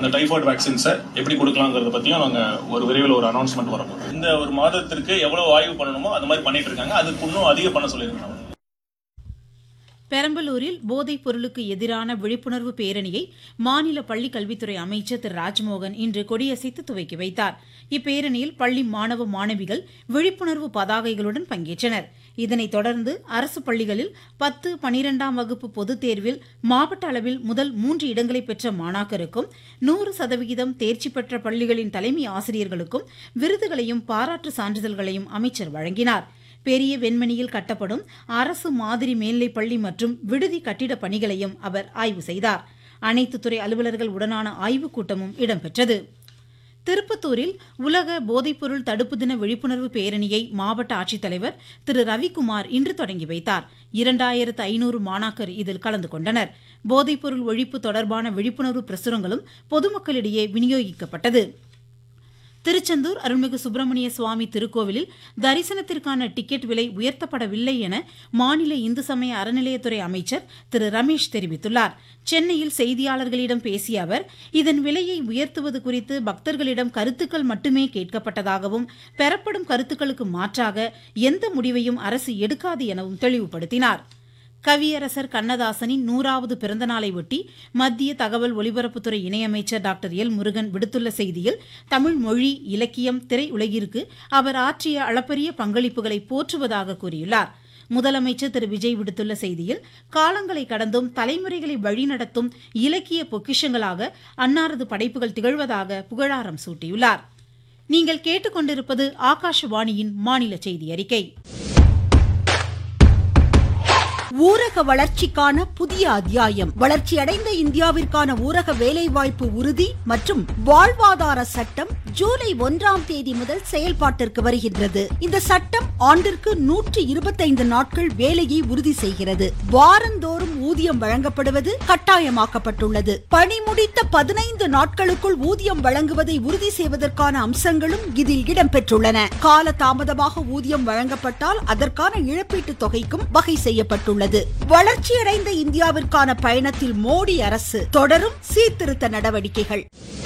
அந்த டைஃபாய்டு வேக்சின்ஸை எப்படி கொடுக்கலாங்கிறத பற்றியும் நாங்கள் ஒரு விரைவில் ஒரு அனௌன்ஸ்மெண்ட் வரப்போம் இந்த ஒரு மாதத்திற்கு எவ்வளோ ஆய்வு பண்ணணுமோ அந்த மாதிரி பண்ணிட்டு இருக்காங்க அதுக்கு இன்னும் அதிகம் பண்ண சொல்லியிருக்காங்க பெரம்பலூரில் போதைப் பொருளுக்கு எதிரான விழிப்புணர்வு பேரணியை மாநில பள்ளிக் கல்வித்துறை அமைச்சர் திரு ராஜ்மோகன் இன்று கொடியசைத்து துவக்கி வைத்தார் இப்பேரணியில் பள்ளி மாணவ மாணவிகள் விழிப்புணர்வு பதாகைகளுடன் பங்கேற்றனர் இதனைத் தொடர்ந்து அரசு பள்ளிகளில் பத்து பனிரெண்டாம் வகுப்பு பொதுத் தேர்வில் மாவட்ட அளவில் முதல் மூன்று இடங்களை பெற்ற மாணாக்கருக்கும் நூறு சதவிகிதம் தேர்ச்சி பெற்ற பள்ளிகளின் தலைமை ஆசிரியர்களுக்கும் விருதுகளையும் பாராட்டு சான்றிதழ்களையும் அமைச்சர் வழங்கினார் பெரிய வெண்மணியில் கட்டப்படும் அரசு மாதிரி மேல்நிலைப் பள்ளி மற்றும் விடுதி கட்டிட பணிகளையும் அவர் ஆய்வு செய்தார் அனைத்து துறை அலுவலர்கள் உடனான ஆய்வுக் கூட்டமும் இடம்பெற்றது திருப்பத்தூரில் உலக போதைப்பொருள் தடுப்பு தின விழிப்புணர்வு பேரணியை மாவட்ட ஆட்சித்தலைவர் திரு ரவிக்குமார் இன்று தொடங்கி வைத்தார் இரண்டாயிரத்து ஐநூறு மாணாக்கர் இதில் கலந்து கொண்டனர் போதைப்பொருள் ஒழிப்பு தொடர்பான விழிப்புணர்வு பிரசுரங்களும் பொதுமக்களிடையே விநியோகிக்கப்பட்டது திருச்செந்தூர் அருள்மிகு சுப்பிரமணிய சுவாமி திருக்கோவிலில் தரிசனத்திற்கான டிக்கெட் விலை உயர்த்தப்படவில்லை என மாநில இந்து சமய அறநிலையத்துறை அமைச்சர் திரு ரமேஷ் தெரிவித்துள்ளார் சென்னையில் செய்தியாளர்களிடம் பேசிய அவர் இதன் விலையை உயர்த்துவது குறித்து பக்தர்களிடம் கருத்துக்கள் மட்டுமே கேட்கப்பட்டதாகவும் பெறப்படும் கருத்துக்களுக்கு மாற்றாக எந்த முடிவையும் அரசு எடுக்காது எனவும் தெளிவுபடுத்தினார் கவியரசர் கண்ணதாசனின் நூறாவது பிறந்தநாளை ஒட்டி மத்திய தகவல் ஒலிபரப்புத்துறை இணையமைச்சர் டாக்டர் எல் முருகன் விடுத்துள்ள செய்தியில் தமிழ் மொழி இலக்கியம் திரையுலகிற்கு அவர் ஆற்றிய அளப்பரிய பங்களிப்புகளை போற்றுவதாக கூறியுள்ளார் முதலமைச்சர் திரு விஜய் விடுத்துள்ள செய்தியில் காலங்களை கடந்தும் தலைமுறைகளை வழிநடத்தும் இலக்கிய பொக்கிஷங்களாக அன்னாரது படைப்புகள் திகழ்வதாக புகழாரம் சூட்டியுள்ளார் நீங்கள் கேட்டுக்கொண்டிருப்பது ஆகாஷவாணியின் மாநில செய்தி அறிக்கை ஊரக வளர்ச்சிக்கான புதிய அத்தியாயம் வளர்ச்சியடைந்த இந்தியாவிற்கான ஊரக வேலைவாய்ப்பு உறுதி மற்றும் வாழ்வாதார சட்டம் ஜூலை ஒன்றாம் தேதி முதல் செயல்பாட்டிற்கு வருகின்றது இந்த சட்டம் ஆண்டிற்கு நூற்றி இருபத்தைந்து நாட்கள் வேலையை உறுதி செய்கிறது வாரந்தோறும் ஊதியம் வழங்கப்படுவது கட்டாயமாக்கப்பட்டுள்ளது பணி முடித்த பதினைந்து நாட்களுக்குள் ஊதியம் வழங்குவதை உறுதி செய்வதற்கான அம்சங்களும் இதில் இடம்பெற்றுள்ளன கால தாமதமாக ஊதியம் வழங்கப்பட்டால் அதற்கான இழப்பீட்டுத் தொகைக்கும் வகை செய்யப்பட்டுள்ளது உள்ளது வளர்ச்சியடைந்த இந்தியாவிற்கான பயணத்தில் மோடி அரசு தொடரும் சீர்திருத்த நடவடிக்கைகள்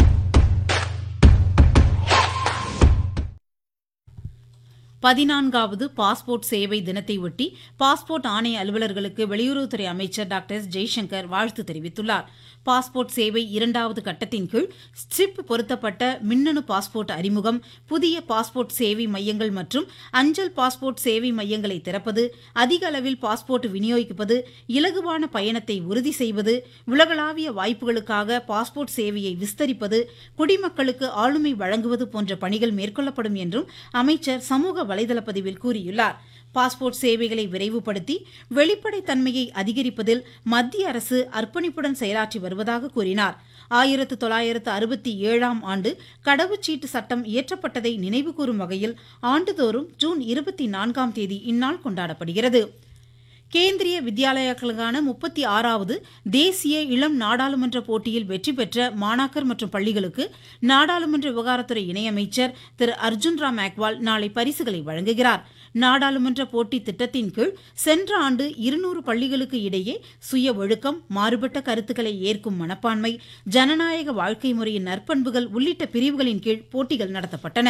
பதினான்காவது பாஸ்போர்ட் சேவை தினத்தை ஒட்டி பாஸ்போர்ட் ஆணைய அலுவலர்களுக்கு வெளியுறவுத்துறை அமைச்சர் டாக்டர் எஸ் ஜெய்சங்கர் வாழ்த்து தெரிவித்துள்ளார் பாஸ்போர்ட் சேவை இரண்டாவது கட்டத்தின் கீழ் ஸ்ட்ரிப் பொருத்தப்பட்ட மின்னணு பாஸ்போர்ட் அறிமுகம் புதிய பாஸ்போர்ட் சேவை மையங்கள் மற்றும் அஞ்சல் பாஸ்போர்ட் சேவை மையங்களை திறப்பது அதிக அளவில் பாஸ்போர்ட் விநியோகிப்பது இலகுவான பயணத்தை உறுதி செய்வது உலகளாவிய வாய்ப்புகளுக்காக பாஸ்போர்ட் சேவையை விஸ்தரிப்பது குடிமக்களுக்கு ஆளுமை வழங்குவது போன்ற பணிகள் மேற்கொள்ளப்படும் என்றும் அமைச்சர் சமூக வலைதள பதிவில் கூறியுள்ளார் பாஸ்போர்ட் சேவைகளை விரைவுபடுத்தி வெளிப்படைத்தன்மையை அதிகரிப்பதில் மத்திய அரசு அர்ப்பணிப்புடன் செயலாற்றி வருவதாக கூறினார் ஆயிரத்து தொள்ளாயிரத்து அறுபத்தி ஏழாம் ஆண்டு கடவுச்சீட்டு சட்டம் இயற்றப்பட்டதை நினைவுகூரும் வகையில் ஆண்டுதோறும் ஜூன் இருபத்தி நான்காம் தேதி இந்நாள் கொண்டாடப்படுகிறது கேந்திரிய வித்யாலயாக்களுக்கான முப்பத்தி ஆறாவது தேசிய இளம் நாடாளுமன்ற போட்டியில் வெற்றி பெற்ற மாணாக்கர் மற்றும் பள்ளிகளுக்கு நாடாளுமன்ற விவகாரத்துறை இணையமைச்சர் திரு அர்ஜுன் ராம் மேக்வால் நாளை பரிசுகளை வழங்குகிறார் நாடாளுமன்ற போட்டி திட்டத்தின் கீழ் சென்ற ஆண்டு இருநூறு பள்ளிகளுக்கு இடையே சுய ஒழுக்கம் மாறுபட்ட கருத்துக்களை ஏற்கும் மனப்பான்மை ஜனநாயக வாழ்க்கை முறையின் நற்பண்புகள் உள்ளிட்ட பிரிவுகளின் கீழ் போட்டிகள் நடத்தப்பட்டன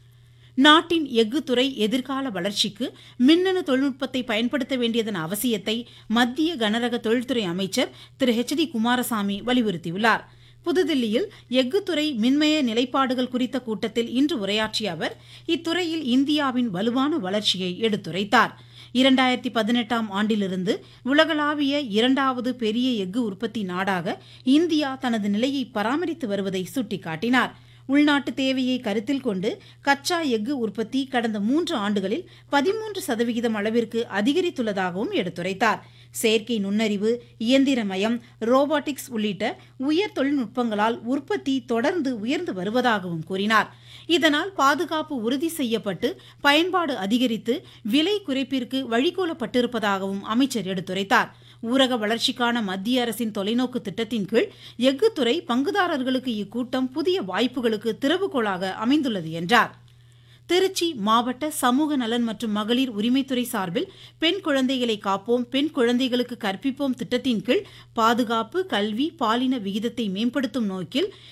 நாட்டின் எஃகு துறை எதிர்கால வளர்ச்சிக்கு மின்னணு தொழில்நுட்பத்தை பயன்படுத்த வேண்டியதன் அவசியத்தை மத்திய கனரக தொழில்துறை அமைச்சர் திரு ஹெச் டி குமாரசாமி வலியுறுத்தியுள்ளார் புதுதில்லியில் எஃகுத்துறை மின்மய நிலைப்பாடுகள் குறித்த கூட்டத்தில் இன்று உரையாற்றிய அவர் இத்துறையில் இந்தியாவின் வலுவான வளர்ச்சியை எடுத்துரைத்தார் இரண்டாயிரத்தி பதினெட்டாம் ஆண்டிலிருந்து உலகளாவிய இரண்டாவது பெரிய எஃகு உற்பத்தி நாடாக இந்தியா தனது நிலையை பராமரித்து வருவதை சுட்டிக்காட்டினார் உள்நாட்டு தேவையை கருத்தில் கொண்டு கச்சா எஃகு உற்பத்தி கடந்த மூன்று ஆண்டுகளில் பதிமூன்று சதவிகிதம் அளவிற்கு அதிகரித்துள்ளதாகவும் எடுத்துரைத்தார் செயற்கை நுண்ணறிவு இயந்திரமயம் ரோபாட்டிக்ஸ் உள்ளிட்ட உயர் தொழில்நுட்பங்களால் உற்பத்தி தொடர்ந்து உயர்ந்து வருவதாகவும் கூறினார் இதனால் பாதுகாப்பு உறுதி செய்யப்பட்டு பயன்பாடு அதிகரித்து விலை குறைப்பிற்கு வழிகோலப்பட்டிருப்பதாகவும் அமைச்சர் எடுத்துரைத்தார் ஊரக வளர்ச்சிக்கான மத்திய அரசின் தொலைநோக்கு திட்டத்தின் கீழ் எஃகுத்துறை பங்குதாரர்களுக்கு இக்கூட்டம் புதிய வாய்ப்புகளுக்கு திறவுகோலாக அமைந்துள்ளது என்றார் திருச்சி மாவட்ட சமூக நலன் மற்றும் மகளிர் உரிமைத்துறை சார்பில் பெண் குழந்தைகளை காப்போம் பெண் குழந்தைகளுக்கு கற்பிப்போம் திட்டத்தின் கீழ் பாதுகாப்பு கல்வி பாலின விகிதத்தை மேம்படுத்தும் நோக்கில்